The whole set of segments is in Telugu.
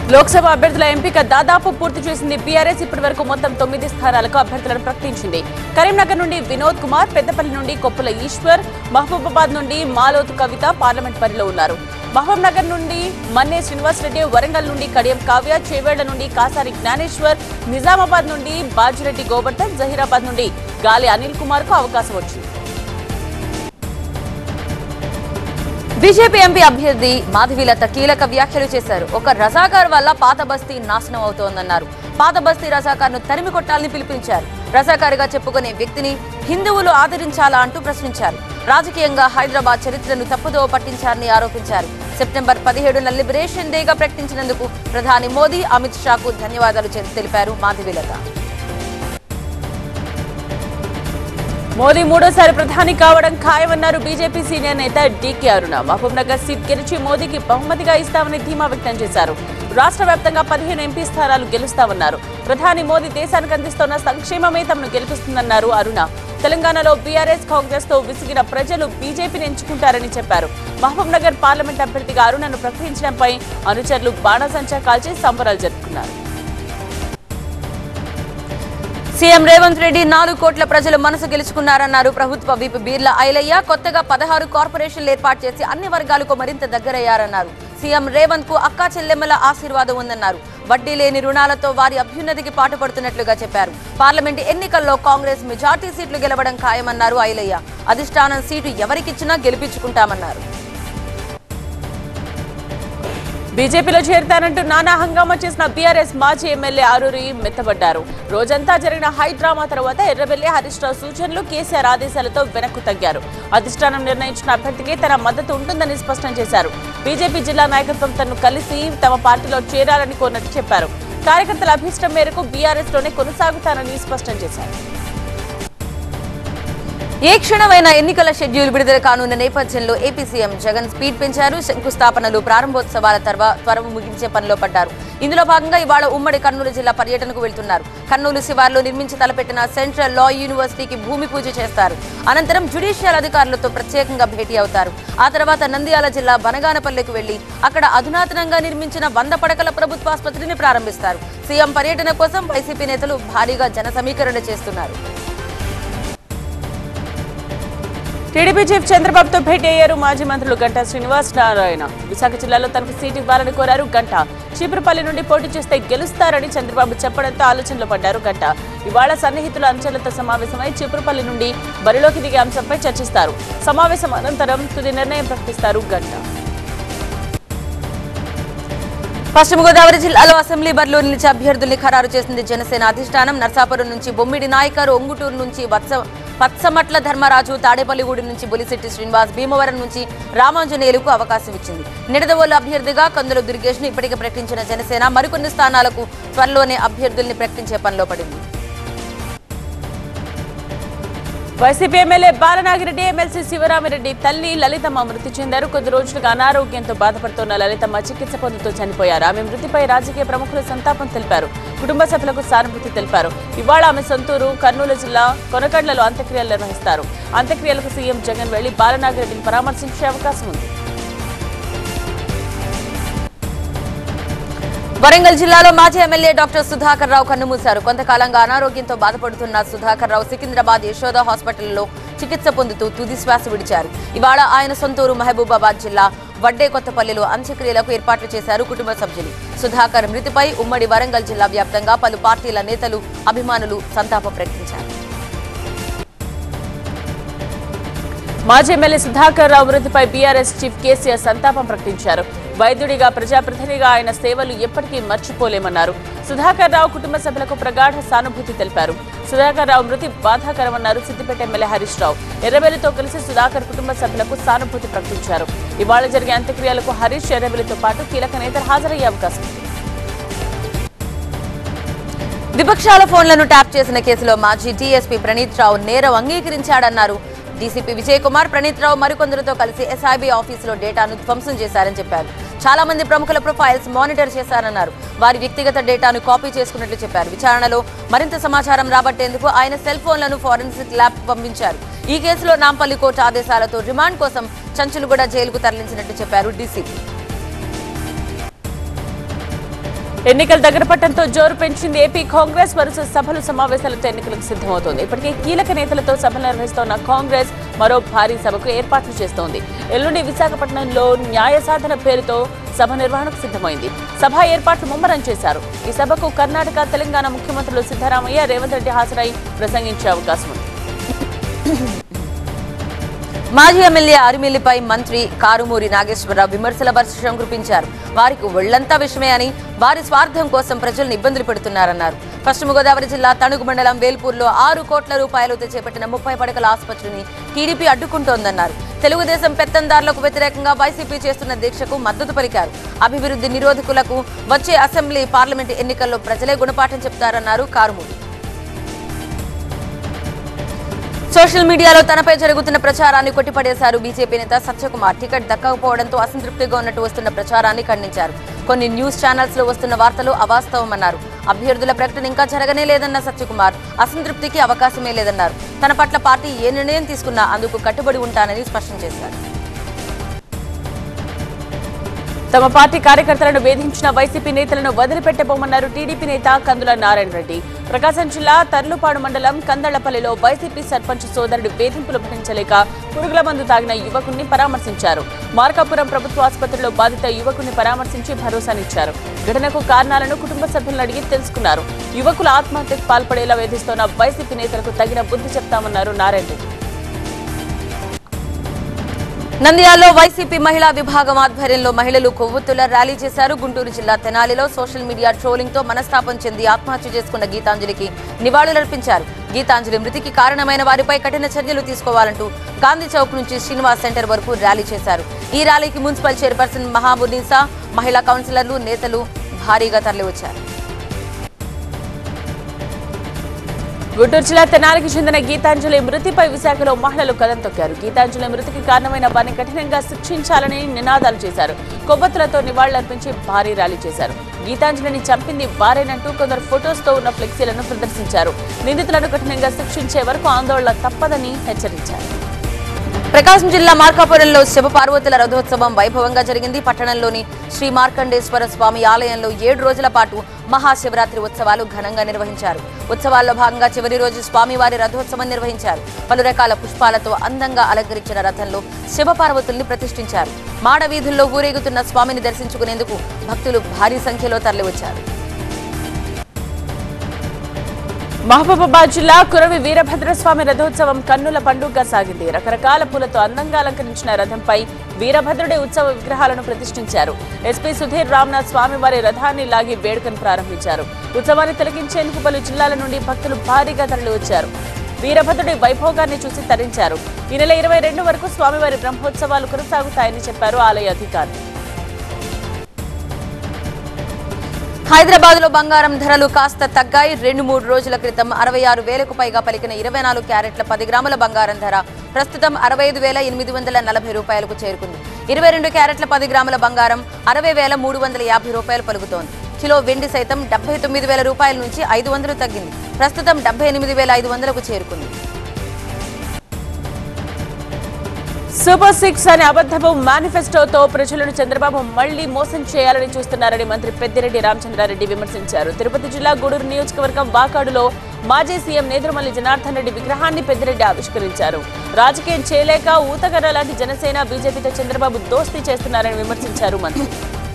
లోక్సభ అభ్యర్థుల ఎంపిక దాదాపు పూర్తి చేసింది బీఆర్ఎస్ ఇప్పటి వరకు మొత్తం తొమ్మిది స్థానాలకు అభ్యర్థులను ప్రకటించింది కరీంనగర్ నుండి వినోద్ కుమార్ పెద్దపల్లి నుండి కొప్పుల ఈశ్వర్ మహబూబాబాద్ నుండి మాలోతు కవిత పార్లమెంట్ పరిలో ఉన్నారు మహబూబ్ నగర్ నుండి మన్నే శ్రీనివాస్ రెడ్డి వరంగల్ నుండి కడియం కావ్య చేవేళ్ల నుండి కాసారి జ్ఞానేశ్వర్ నిజామాబాద్ నుండి బాజిరెడ్డి గోవర్ధన్ జహీరాబాద్ నుండి గాలి అనిల్ కుమార్ కు అవకాశం వచ్చింది బీజేపీ ఎంపీ అభ్యర్థి మాధవీలత కీలక వ్యాఖ్యలు చేశారు ఒక రజాకార్ వల్ల పాత బస్తీ నాశనం అవుతోందన్నారు పాత బస్తీ రజాకార్ను తరిమి కొట్టాలని పిలుపునిచ్చారు రజాకారిగా చెప్పుకునే వ్యక్తిని హిందువులు ఆదరించాలా అంటూ ప్రశ్నించారు రాజకీయంగా హైదరాబాద్ చరిత్రను తప్పుదోవ పట్టించారని ఆరోపించారు సెప్టెంబర్ పదిహేడున లిబరేషన్ డేగా ప్రకటించినందుకు ప్రధాని మోదీ అమిత్ షాకు ధన్యవాదాలు చె- తెలిపారు మాధవీలత మోదీ మూడోసారి ప్రధాని కావడం ఖాయమన్నారు బీజేపీ సీనియర్ నేత డీకే అరుణ మహబూబ్ నగర్ సీట్ గెలిచి మోదీకి బహుమతిగా ఇస్తామని ధీమా వ్యక్తం చేశారు రాష్ట్ర వ్యాప్తంగా పదిహేను ఎంపీ స్థానాలు గెలుస్తామన్నారు ప్రధాని మోదీ దేశానికి అందిస్తున్న సంక్షేమమే తమను గెలిపిస్తుందన్నారు అరుణ తెలంగాణలో బీఆర్ఎస్ కాంగ్రెస్ తో విసిగిన ప్రజలు బీజేపీని ఎంచుకుంటారని చెప్పారు మహబూబ్ నగర్ పార్లమెంట్ అభ్యర్థిగా అరుణను ప్రకటించడంపై అనుచరులు బాణసంచా కాల్చి సంబరాలు జరుపుకున్నారు సీఎం రేవంత్ రెడ్డి నాలుగు కోట్ల ప్రజలు మనసు గెలుచుకున్నారన్నారు ప్రభుత్వ విప్ బీర్ల ఐలయ్య కొత్తగా పదహారు కార్పొరేషన్లు ఏర్పాటు చేసి అన్ని వర్గాలకు మరింత దగ్గరయ్యారన్నారు సీఎం రేవంత్ కు అక్కా చెల్లెమ్మల ఆశీర్వాదం ఉందన్నారు వడ్డీ లేని రుణాలతో వారి అభ్యున్నతికి పాటుపడుతున్నట్లుగా చెప్పారు పార్లమెంట్ ఎన్నికల్లో కాంగ్రెస్ మెజార్టీ సీట్లు గెలవడం ఖాయమన్నారు ఐలయ్య అధిష్టానం సీటు ఎవరికిచ్చినా గెలిపించుకుంటామన్నారు బీజేపీలో చేరుతానంటూ నానా హంగామా చేసిన బీఆర్ఎస్ మాజీ ఎమ్మెల్యే ఆరూరి మెత్తబడ్డారు రోజంతా జరిగిన హై డ్రామా తర్వాత ఎర్రబెల్లి హరీష్ రావు సూచనలు కేసీఆర్ ఆదేశాలతో వెనక్కు తగ్గారు అధిష్టానం నిర్ణయించిన అభ్యర్థికి తన మద్దతు ఉంటుందని స్పష్టం చేశారు బీజేపీ జిల్లా నాయకత్వం తనను కలిసి తమ పార్టీలో చేరాలని కోరినట్టు చెప్పారు కార్యకర్తల అభీష్టం మేరకు బీఆర్ఎస్ లోనే కొనసాగుతానని స్పష్టం చేశారు ఏ క్షణమైన ఎన్నికల షెడ్యూల్ విడుదల కానున్న నేపథ్యంలో ఏపీ సీఎం జగన్ స్పీడ్ పెంచారు శంకుస్థాపనలు ప్రారంభోత్సవాల తర్వా త్వరము ముగించే పనిలో పడ్డారు ఇందులో భాగంగా ఇవాళ ఉమ్మడి కర్నూలు జిల్లా పర్యటనకు వెళ్తున్నారు కర్నూలు శివార్లో నిర్మించి తలపెట్టిన సెంట్రల్ లా యూనివర్సిటీకి భూమి పూజ చేస్తారు అనంతరం జ్యుడిషియల్ అధికారులతో ప్రత్యేకంగా భేటీ అవుతారు ఆ తర్వాత నంద్యాల జిల్లా బనగానపల్లెకు వెళ్లి అక్కడ అధునాతనంగా నిర్మించిన వంద పడకల ప్రభుత్వ ఆసుపత్రిని ప్రారంభిస్తారు సీఎం పర్యటన కోసం వైసీపీ నేతలు భారీగా జన సమీకరణ చేస్తున్నారు టీడీపీ చీఫ్ చంద్రబాబుతో భేటీ అయ్యారు మాజీ మంత్రులు గంటా శ్రీనివాస్ నారాయణ విశాఖ జిల్లాలో తనకు సీటు ఇవ్వాలని కోరారు గంట చీపురుపల్లి నుండి పోటీ చేస్తే గెలుస్తారని చంద్రబాబు చెప్పడంతో ఆలోచనలో పడ్డారు గంట ఇవాళ సన్నిహితుల అంచెలతో సమావేశమై చీపురుపల్లి నుండి బరిలోకి దిగే అంశంపై చర్చిస్తారు సమావేశం అనంతరం తుది నిర్ణయం ప్రకటిస్తారు గంట పశ్చిమ గోదావరి జిల్లాలో అసెంబ్లీ బరిలో నిలిచే అభ్యర్థుల్ని ఖరారు చేసింది జనసేన అధిష్టానం నర్సాపురం నుంచి బొమ్మిడి నాయకర్ ఒంగుటూరు నుంచి వత్స పత్సమట్ల ధర్మరాజు తాడేపల్లిగూడి నుంచి బొలిశెట్టి శ్రీనివాస్ భీమవరం నుంచి రామాంజనేయులకు అవకాశం ఇచ్చింది నిడదవోలు అభ్యర్థిగా కందుల దుర్గేష్ ను ఇప్పటికే ప్రకటించిన జనసేన మరికొన్ని స్థానాలకు త్వరలోనే అభ్యర్థుల్ని ప్రకటించే పనిలో పడింది YCP MLA Balanagireddy MLC Sivaramireddy తల్లి లలితమ్మ మృతి చెందారు కొద్ది రోజులుగా అనారోగ్యంతో బాధపడుతున్న లలితమ్మ చికిత్స పొందుతూ చనిపోయారు ఆమె మృతిపై రాజకీయ ప్రముఖులు సంతాపం తెలిపారు కుటుంబ సభ్యులకు సానుభూతి తెలిపారు ఇవాళ ఆమె సొంతూరు కర్నూలు జిల్లా కొనకడ్లలో అంత్యక్రియలు నిర్వహిస్తారు అంత్యక్రియలకు సీఎం జగన్ వెళ్లి బాలనాగిరెడ్డిని పరామర్శించే అవకాశం ఉంది వరంగల్ జిల్లాలో మాజీ ఎమ్మెల్యే డాక్టర్ సుధాకర్ రావు కన్నుమూశారు కొంతకాలంగా అనారోగ్యంతో బాధపడుతున్న సుధాకర్ రావు సికింద్రాబాద్ యశోద హాస్పిటల్లో చికిత్స పొందుతూ తుది శ్వాస విడిచారు ఇవాళ ఆయన సొంతూరు మహబూబాబాద్ జిల్లా వడ్డే కొత్తపల్లిలో అంత్యక్రియలకు ఏర్పాట్లు చేశారు కుటుంబ సభ్యులు సుధాకర్ మృతిపై ఉమ్మడి వరంగల్ జిల్లా వ్యాప్తంగా పలు పార్టీల నేతలు అభిమానులు సంతాపం ప్రకటించారు మాజీ ఎమ్మెల్యే సుధాకర్ రావు మృతిపై బీఆర్ఎస్ చీఫ్ కేసీఆర్ సంతాపం ప్రకటించారు వైద్యుడిగా ప్రజాప్రతినిధిగా ఆయన సేవలు ఎప్పటికీ మర్చిపోలేమన్నారు సుధాకర్ రావు కుటుంబ సభ్యులకు ప్రగాఢ సానుభూతి తెలిపారు సుధాకర్ రావు మృతి బాధాకరమన్నారు సిద్దిపేట ఎమ్మెల్యే హరీష్ రావు ఎర్రబెల్లితో కలిసి సుధాకర్ కుటుంబ సభ్యులకు సానుభూతి ప్రకటించారు ఇవాళ జరిగే అంత్యక్రియలకు హరీష్ ఎర్రబెల్లితో పాటు కీలక నేతలు హాజరయ్యే అవకాశం ఉంది విపక్షాల ఫోన్లను ట్యాప్ చేసిన కేసులో మాజీ డీఎస్పీ ప్రణీత్ రావు నేరం అంగీకరించాడన్నారు డీసీపీ విజయ్ కుమార్ ప్రణీత్ రావు మరికొందరితో కలిసి ఎస్ఐబీ ఆఫీసులో డేటాను ధ్వంసం చేశారని చెప్పారు చాలా మంది ప్రముఖుల ప్రొఫైల్స్ మానిటర్ చేశారన్నారు వారి వ్యక్తిగత డేటాను కాపీ చేసుకున్నట్లు చెప్పారు విచారణలో మరింత సమాచారం రాబట్టేందుకు ఆయన సెల్ ఫోన్లను ఫోరెన్సిక్ ల్యాబ్ పంపించారు ఈ కేసులో నాంపల్లి కోర్టు ఆదేశాలతో రిమాండ్ కోసం చంచులుగూడ జైలుకు తరలించినట్టు చెప్పారు డీసీపీ ఎన్నికలు దగ్గర పట్టడంతో జోరు పెంచింది ఏపీ కాంగ్రెస్ వరుస సభలు సమావేశాలతో ఎన్నికలకు సిద్ధమవుతోంది ఇప్పటికే కీలక నేతలతో సభలు నిర్వహిస్తోన్న కాంగ్రెస్ మరో భారీ సభకు ఏర్పాట్లు చేస్తోంది ఎల్లుండి విశాఖపట్నంలో న్యాయ సాధన పేరుతో సభ నిర్వహణకు సిద్ధమైంది సభ ఏర్పాట్లు ముమ్మరం చేశారు ఈ సభకు కర్ణాటక తెలంగాణ ముఖ్యమంత్రులు సిద్దరామయ్య రేవంత్ రెడ్డి హాజరై ప్రసంగించే అవకాశం ఉంది మాజీ ఎమ్మెల్యే అరిమిల్లిపై మంత్రి కారుమూరి నాగేశ్వరరావు విమర్శల వర్షం కురిపించారు వారికి ఒళ్లంతా విషయమే అని వారి స్వార్థం కోసం ప్రజలను ఇబ్బందులు పెడుతున్నారన్నారు పశ్చిమ గోదావరి జిల్లా తణుగు మండలం వేల్పూర్లో ఆరు కోట్ల రూపాయలతో చేపట్టిన ముప్పై పడకల ఆసుపత్రిని టీడీపీ అడ్డుకుంటోందన్నారు తెలుగుదేశం పెత్తందారులకు వ్యతిరేకంగా వైసీపీ చేస్తున్న దీక్షకు మద్దతు పలికారు అభివృద్ధి నిరోధకులకు వచ్చే అసెంబ్లీ పార్లమెంటు ఎన్నికల్లో ప్రజలే గుణపాఠం చెప్తారన్నారు కారుమూరి సోషల్ మీడియాలో తనపై జరుగుతున్న ప్రచారాన్ని కొట్టిపడేశారు బీజేపీ నేత సత్యకుమార్ టికెట్ దక్కకపోవడంతో అసంతృప్తిగా ఉన్నట్టు వస్తున్న ప్రచారాన్ని ఖండించారు కొన్ని న్యూస్ ఛానల్స్ లో వస్తున్న వార్తలు అవాస్తవమన్నారు అభ్యర్థుల ప్రకటన ఇంకా జరగనే లేదన్న సత్యకుమార్ అసంతృప్తికి అవకాశమే లేదన్నారు తన పట్ల పార్టీ ఏ నిర్ణయం తీసుకున్నా అందుకు కట్టుబడి ఉంటానని స్పష్టం చేశారు తమ పార్టీ కార్యకర్తలను వేధించిన వైసీపీ నేతలను వదిలిపెట్టబోమన్నారు టీడీపీ నేత కందుల నారాయణ రెడ్డి ప్రకాశం జిల్లా తర్లుపాడు మండలం కందళ్లపల్లిలో వైసీపీ సర్పంచ్ సోదరుడు వేధింపులు భరించలేక పురుగుల మందు తాగిన యువకుణ్ణి పరామర్శించారు మార్కాపురం ప్రభుత్వ ఆసుపత్రిలో బాధిత యువకుణ్ణి పరామర్శించి భరోసానిచ్చారు ఘటనకు కారణాలను కుటుంబ సభ్యులను అడిగి తెలుసుకున్నారు యువకుల ఆత్మహత్యకు పాల్పడేలా వేధిస్తోన్న వైసీపీ నేతలకు తగిన బుద్ధి చెప్తామన్నారు నారాయణ రెడ్డి నంద్యాలలో వైసీపీ మహిళా విభాగం ఆధ్వర్యంలో మహిళలు కొవ్వొత్తుల ర్యాలీ చేశారు గుంటూరు జిల్లా తెనాలిలో సోషల్ మీడియా ట్రోలింగ్ తో మనస్తాపం చెంది ఆత్మహత్య చేసుకున్న గీతాంజలికి నివాళులర్పించారు గీతాంజలి మృతికి కారణమైన వారిపై కఠిన చర్యలు తీసుకోవాలంటూ గాంధీ చౌక్ నుంచి శ్రీనివాస్ సెంటర్ వరకు ర్యాలీ చేశారు ఈ ర్యాలీకి మున్సిపల్ చైర్పర్సన్ మహాబున్నీసా మహిళా కౌన్సిలర్లు నేతలు భారీగా తరలివచ్చారు గుంటూరు జిల్లా తెనాలికి చెందిన గీతాంజలి మృతిపై విశాఖలో మహిళలు కదం తొక్కారు గీతాంజలి మృతికి కారణమైన వారిని కఠినంగా శిక్షించాలని నినాదాలు చేశారు కొవ్వొత్తులతో నివాళులర్పించి భారీ ర్యాలీ చేశారు గీతాంజలిని చంపింది వారేనంటూ కొందరు ఫొటోస్ తో ఉన్న ఫ్లెక్సీలను ప్రదర్శించారు నిందితులను కఠినంగా శిక్షించే వరకు ఆందోళన తప్పదని హెచ్చరించారు ప్రకాశం జిల్లా మార్కాపురంలో శివపార్వతుల రథోత్సవం వైభవంగా జరిగింది పట్టణంలోని శ్రీ మార్కండేశ్వర స్వామి ఆలయంలో ఏడు రోజుల పాటు మహాశివరాత్రి ఉత్సవాలు ఘనంగా నిర్వహించారు ఉత్సవాల్లో భాగంగా చివరి రోజు స్వామివారి రథోత్సవం నిర్వహించారు పలు రకాల పుష్పాలతో అందంగా అలంకరించిన రథంలో శివపార్వతుల్ని ప్రతిష్ఠించారు మాడ వీధుల్లో ఊరేగుతున్న స్వామిని దర్శించుకునేందుకు భక్తులు భారీ సంఖ్యలో తరలివచ్చారు మహబూబాబాద్ జిల్లా కురవి వీరభద్రస్వామి రథోత్సవం కన్నుల పండుగగా సాగింది రకరకాల పూలతో అందంగా అలంకరించిన రథంపై వీరభద్రుడి ఉత్సవ విగ్రహాలను ప్రతిష్ఠించారు ఎస్పీ సుధీర్ రామ్నాథ్ స్వామివారి రథాన్ని లాగి వేడుకను ప్రారంభించారు ఉత్సవాన్ని తిలకించేందుకు పలు జిల్లాల నుండి భక్తులు భారీగా తరలివచ్చారు వీరభద్రుడి వైభోగాన్ని చూసి తరించారు ఈ నెల ఇరవై రెండు వరకు స్వామివారి బ్రహ్మోత్సవాలు కొనసాగుతాయని చెప్పారు ఆలయ అధికారులు హైదరాబాద్ లో బంగారం ధరలు కాస్త తగ్గాయి రెండు మూడు రోజుల క్రితం అరవై ఆరు వేలకు పైగా పలికిన ఇరవై నాలుగు క్యారెట్ల పది గ్రాముల బంగారం ధర ప్రస్తుతం అరవై ఐదు వేల ఎనిమిది వందల నలభై రూపాయలకు చేరుకుంది ఇరవై రెండు క్యారెట్ల పది గ్రాముల బంగారం అరవై వేల మూడు వందల యాభై రూపాయలు పలుకుతోంది కిలో వెండి సైతం డెబ్బై తొమ్మిది వేల రూపాయల నుంచి ఐదు వందలు తగ్గింది ప్రస్తుతం డెబ్బై ఎనిమిది వేల ఐదు వందలకు చేరుకుంది సూపర్ సిక్స్ అనే అబద్ధపు మేనిఫెస్టోతో ప్రజలను చంద్రబాబు మళ్లీ మోసం చేయాలని చూస్తున్నారని మంత్రి పెద్దిరెడ్డి రామచంద్రారెడ్డి విమర్శించారు తిరుపతి జిల్లా గూడూరు నియోజకవర్గం వాకాడులో మాజీ సీఎం నేదురుమల్లి జనార్దన్ రెడ్డి విగ్రహాన్ని పెద్దిరెడ్డి ఆవిష్కరించారు రాజకీయం చేయలేక ఊతగర్ర లాంటి జనసేన బీజేపీతో చంద్రబాబు దోస్తీ చేస్తున్నారని విమర్శించారు మంత్రి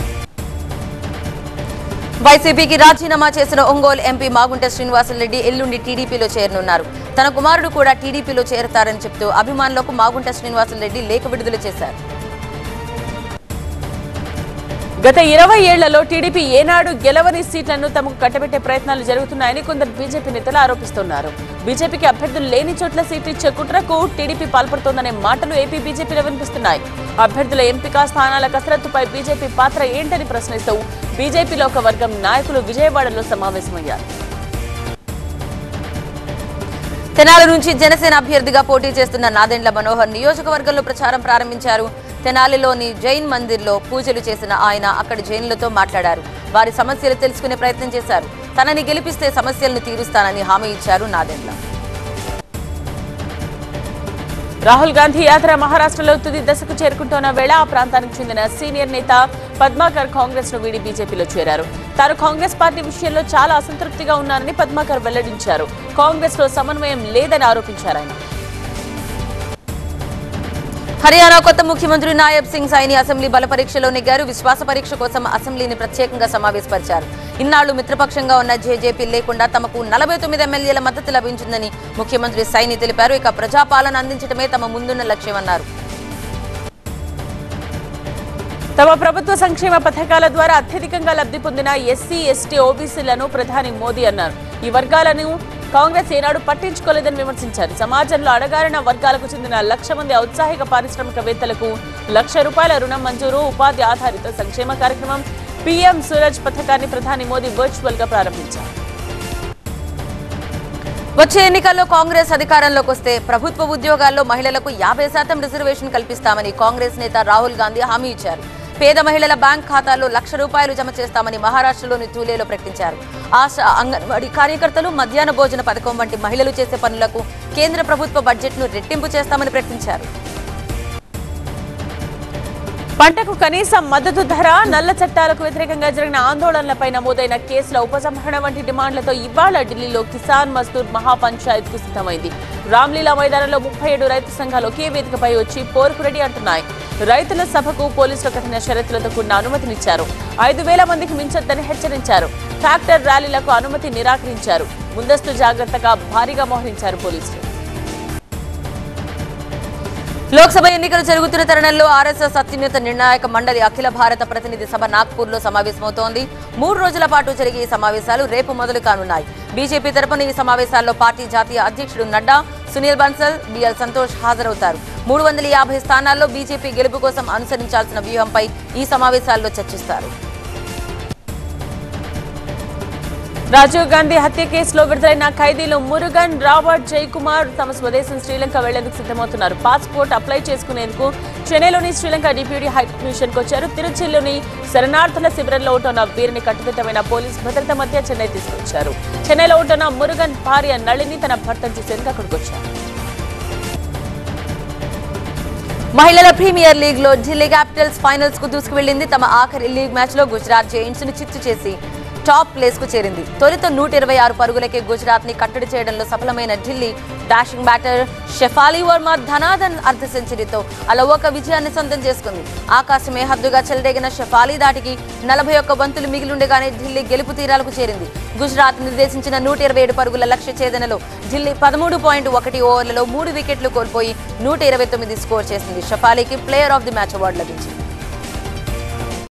వైసీపీకి రాజీనామా చేసిన ఒంగోలు ఎంపీ మాగుంట శ్రీనివాసరెడ్డి ఎల్లుండి టీడీపీలో చేరనున్నారు తన కుమారుడు కూడా టీడీపీలో చేరతారని చెప్తూ అభిమానులకు మాగుంట శ్రీనివాసరెడ్డి లేఖ విడుదల చేశారు గత ఇరవై ఏళ్లలో టీడీపీ ఏనాడు గెలవని సీట్లను తమకు కట్టబెట్టే ప్రయత్నాలు జరుగుతున్నాయని కొందరు బీజేపీ నేతలు ఆరోపిస్తున్నారు బీజేపీకి అభ్యర్థులు లేని చోట్ల సీట్లు ఇచ్చే కుట్రకు టీడీపీ పాల్పడుతోందనే మాటలు ఏపీ బీజేపీలో వినిపిస్తున్నాయి అభ్యర్థుల ఎంపిక స్థానాల కసరత్తుపై బీజేపీ పాత్ర ఏంటని ప్రశ్నిస్తూ బీజేపీలో ఒక వర్గం నాయకులు విజయవాడలో సమావేశమయ్యారు తెనాలి నుంచి జనసేన అభ్యర్థిగా పోటీ చేస్తున్న నాదెండ్ల మనోహర్ నియోజకవర్గంలో ప్రచారం ప్రారంభించారు తెనాలిలోని జైన్ మందిర్లో పూజలు చేసిన ఆయన అక్కడి జైన్లతో మాట్లాడారు వారి సమస్యలు తెలుసుకునే ప్రయత్నం చేశారు తనని గెలిపిస్తే సమస్యలను తీరుస్తానని హామీ ఇచ్చారు నాదెండ్ల రాహుల్ గాంధీ యాత్ర మహారాష్ట్రలో తుది దశకు చేరుకుంటున్న వేళ ఆ ప్రాంతానికి చెందిన సీనియర్ నేత పద్మాకర్ కాంగ్రెస్ ను వీడి బీజేపీలో చేరారు తాను కాంగ్రెస్ పార్టీ విషయంలో చాలా అసంతృప్తిగా ఉన్నారని పద్మాకర్ వెల్లడించారు కాంగ్రెస్ లో సమన్వయం లేదని ఆరోపించారు ఆయన హర్యానా కొత్త ముఖ్యమంత్రి నాయబ్ సింగ్ సైని అసెంబ్లీ బల పరీక్షలో నెగ్గారు విశ్వాస పరీక్ష కోసం అసెంబ్లీని ప్రత్యేకంగా సమావేశపరిచారు ఇన్నాళ్లు మిత్రపక్షంగా ఉన్న జేజేపీ లేకుండా తమకు నలభై తొమ్మిది ఎమ్మెల్యేల మద్దతు లభించిందని ముఖ్యమంత్రి సైని తెలిపారు ఇక ప్రజాపాలన అందించడమే తమ ముందున్న లక్ష్యమన్నారు తమ ప్రభుత్వ సంక్షేమ పథకాల ద్వారా అత్యధికంగా లబ్ధి పొందిన ఎస్సీ ఎస్టీ ఓబీసీలను ప్రధాని మోదీ అన్నారు ఈ వర్గాలను కాంగ్రెస్ ఏనాడు పట్టించుకోలేదని విమర్శించారు సమాజంలో అడగారిన వర్గాలకు చెందిన లక్ష మంది ఔత్సాహిక పారిశ్రామికవేత్తలకు లక్ష రూపాయల రుణం మంజూరు ఉపాధి ఆధారిత సంక్షేమ కార్యక్రమం పీఎం సూరజ్ పథకాన్ని ప్రధాని మోదీ వర్చువల్ గా ప్రారంభించారు వచ్చే ఎన్నికల్లో కాంగ్రెస్ అధికారంలోకి వస్తే ప్రభుత్వ ఉద్యోగాల్లో మహిళలకు యాభై శాతం రిజర్వేషన్ కల్పిస్తామని కాంగ్రెస్ నేత రాహుల్ గాంధీ హామీ ఇచ్చారు పేద మహిళల బ్యాంక్ ఖాతాల్లో లక్ష రూపాయలు జమ చేస్తామని మహారాష్ట్రలోని ధూలేలో ప్రకటించారు ఆశా అంగన్వాడీ కార్యకర్తలు మధ్యాహ్న భోజన పథకం వంటి మహిళలు చేసే పనులకు కేంద్ర ప్రభుత్వ బడ్జెట్ను రెట్టింపు చేస్తామని ప్రకటించారు పంటకు కనీస మద్దతు ధర నల్ల చట్టాలకు వ్యతిరేకంగా జరిగిన ఆందోళనలపై నమోదైన కేసుల ఉపసంహరణ వంటి డిమాండ్లతో ఇవాళ ఢిల్లీలో కిసాన్ మజ్దూర్ మహాపంచాయత్ కు సిద్ధమైంది రామ్లీలా మైదానంలో ముప్పై ఏడు రైతు సంఘాలు ఒకే వేదికపై వచ్చి పోరుకు రెడీ అంటున్నాయి రైతుల సభకు పోలీసులు కఠిన షరతులతో కూడిన అనుమతినిచ్చారు ఐదు వేల మందికి మించొద్దని హెచ్చరించారు ట్రాక్టర్ ర్యాలీలకు అనుమతి నిరాకరించారు ముందస్తు జాగ్రత్తగా భారీగా మోహరించారు పోలీసులు లోక్సభ ఎన్నికలు జరుగుతున్న తరుణంలో ఆర్ఎస్ఎస్ అత్యున్నత నిర్ణాయక మండలి అఖిల భారత ప్రతినిధి సభ నాగ్పూర్ లో సమావేశమవుతోంది మూడు రోజుల పాటు జరిగే ఈ సమావేశాలు రేపు మొదలు కానున్నాయి బీజేపీ తరపున ఈ సమావేశాల్లో పార్టీ జాతీయ అధ్యక్షుడు నడ్డా సునీల్ బన్సల్ బిఎల్ సంతోష్ హాజరవుతారు మూడు వందల యాభై స్థానాల్లో బీజేపీ గెలుపు కోసం అనుసరించాల్సిన వ్యూహంపై ఈ సమావేశాల్లో చర్చిస్తారు రాజీవ్ గాంధీ హత్య కేసులో విడుదలైన ఖైదీలు మురుగన్ రాబర్ట్ జయకుమార్ తమ స్వదేశం శ్రీలంక వెళ్లేందుకు సిద్ధమవుతున్నారు పాస్పోర్ట్ అప్లై చేసుకునేందుకు చెన్నైలోని శ్రీలంక డిప్యూటీ హైకమిషన్ కు వచ్చారు తిరుచిలోని శరణార్థుల శిబిరంలో ఉంటున్న వీరిని కట్టుదిట్టమైన పోలీస్ భద్రత మధ్య చెన్నై తీసుకొచ్చారు చెన్నైలో ఉంటున్న మురుగన్ భార్య నళిని తన భర్తను చూసేందుకు అక్కడికి వచ్చారు మహిళల ప్రీమియర్ లీగ్ లో ఢిల్లీ క్యాపిటల్స్ ఫైనల్స్ కు దూసుకువెళ్లింది తమ ఆఖరి లీగ్ మ్యాచ్ లో గుజరాత్ జైంట్స్ ను చిత్తు చేసి టాప్ ప్లేస్ కు చేరింది తొలుత నూట ఇరవై ఆరు పరుగులకే గుజరాత్ ని కట్టడి చేయడంలో సఫలమైన ఢిల్లీ డాషింగ్ బ్యాటర్ షెఫాలి వర్మ ధనాధన్ అర్ధ సెంచరీతో అలవోక విజయాన్ని సొంతం చేసుకుంది ఆకాశమే హద్దుగా చెలరేగిన షెఫాలి దాటికి నలభై ఒక్క బంతులు మిగిలుండగానే ఢిల్లీ గెలుపు తీరాలకు చేరింది గుజరాత్ నిర్దేశించిన నూట ఇరవై ఏడు పరుగుల లక్ష్య ఛేదనలో ఢిల్లీ పదమూడు పాయింట్ ఒకటి ఓవర్లలో మూడు వికెట్లు కోల్పోయి నూట ఇరవై తొమ్మిది స్కోర్ చేసింది షఫాలీకి player of the match award లభించింది